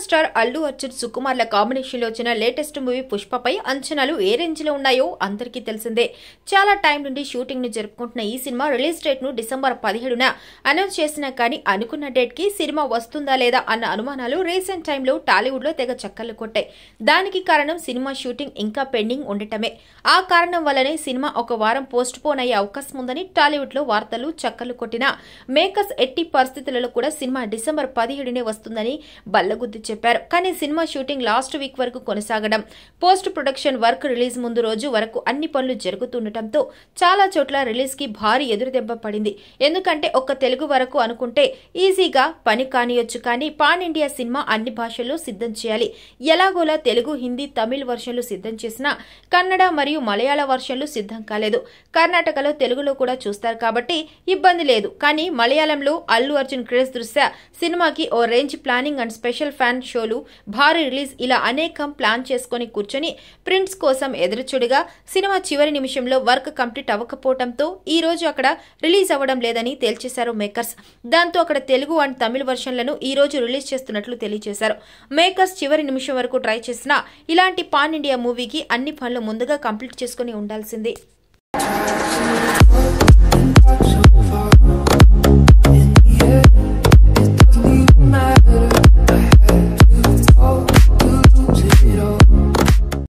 star Allu Arjun సుకుమార్ల combination లో వచ్చిన లేటెస్ట్ మూవీ పుష్పపై అంచనాలు ఏ రేంజ్ లో ఉన్నాయో అందరికీ తెలిసిందే చాలా టైం నుండి షూటింగ్ ను జరుపుకుంటున్న ఈ సినిమా రిలీజ్ డేట్ ను డిసెంబర్ పదిహేడున అనౌన్స్ చేసినా కానీ అనుకున్న డేట్ కి సినిమా వస్తుందా లేదా అన్న అనుమానాలు రీసెంట్ టైంలో టాలీవుడ్ లో తెగ చక్కర్లు కొట్టాయి దానికి కారణం సినిమా షూటింగ్ ఇంకా పెండింగ్ ఉండటమే ఆ కారణం వల్లనే సినిమా ఒక వారం పోస్ట్ పోన్ అయ్యే అవకాశం ఉందని టాలీవుడ్ లో వార్తలు చక్కర్లు కొట్టిన మేకర్స్ ఎట్టి పరిస్థితులలో కూడా సినిమా డిసెంబర్ పదిహేడునే వస్తుందని బల్లగుద్ది చెప్పారు కానీ సినిమా షూటింగ్ లాస్ట్ వీక్ వరకు కొనసాగడం పోస్ట్ ప్రొడక్షన్ వర్క్ రిలీజ్ ముందు రోజు వరకు అన్ని పనులు జరుగుతుండటంతో చాలా చోట్ల రిలీజ్ కి భారీ ఎదురుదెబ్బ పడింది ఎందుకంటే ఒక్క తెలుగు వరకు అనుకుంటే ఈజీగా పని కానియొచ్చు కానీ పాన్ ఇండియా సినిమా అన్ని భాషల్లో సిద్ధం చేయాలి ఎలాగోలా తెలుగు హిందీ తమిళ్ వర్షన్లు సిద్ధం చేసినా కన్నడ మరియు మలయాళ వర్షన్లు సిద్ధం కాలేదు కర్ణాటకలో తెలుగులో కూడా చూస్తారు కాబట్టి ఇబ్బంది లేదు కానీ మలయాళంలో అల్లు అర్జున్ క్రేజ్ దృష్ట్యా సినిమాకి ఓ range planning and special fan షోలు భారీ రిలీజ్ ఇలా అనేకం ప్లాన్ చేసుకుని కూర్చొని ప్రింట్స్ కోసం ఎదురుచుడిగా సినిమా చివరి నిమిషంలో వర్క్ కంప్లీట్ అవ్వకపోవడంతో ఈ రోజు అక్కడ రిలీజ్ అవ్వడం లేదని తేల్చేశారు మేకర్స్ దాంతో అక్కడ తెలుగు అండ్ తమిళ వర్షన్లను ఈ రోజు రిలీజ్ చేస్తున్నట్లు తెలియజేశారు మేకర్స్ చివరి నిమిషం వరకు ట్రై చేసినా ఇలాంటి పాన్ ఇండియా మూవీకి అన్ని పనులు ముందుగా కంప్లీట్ చేసుకుని ఉండాల్సిందే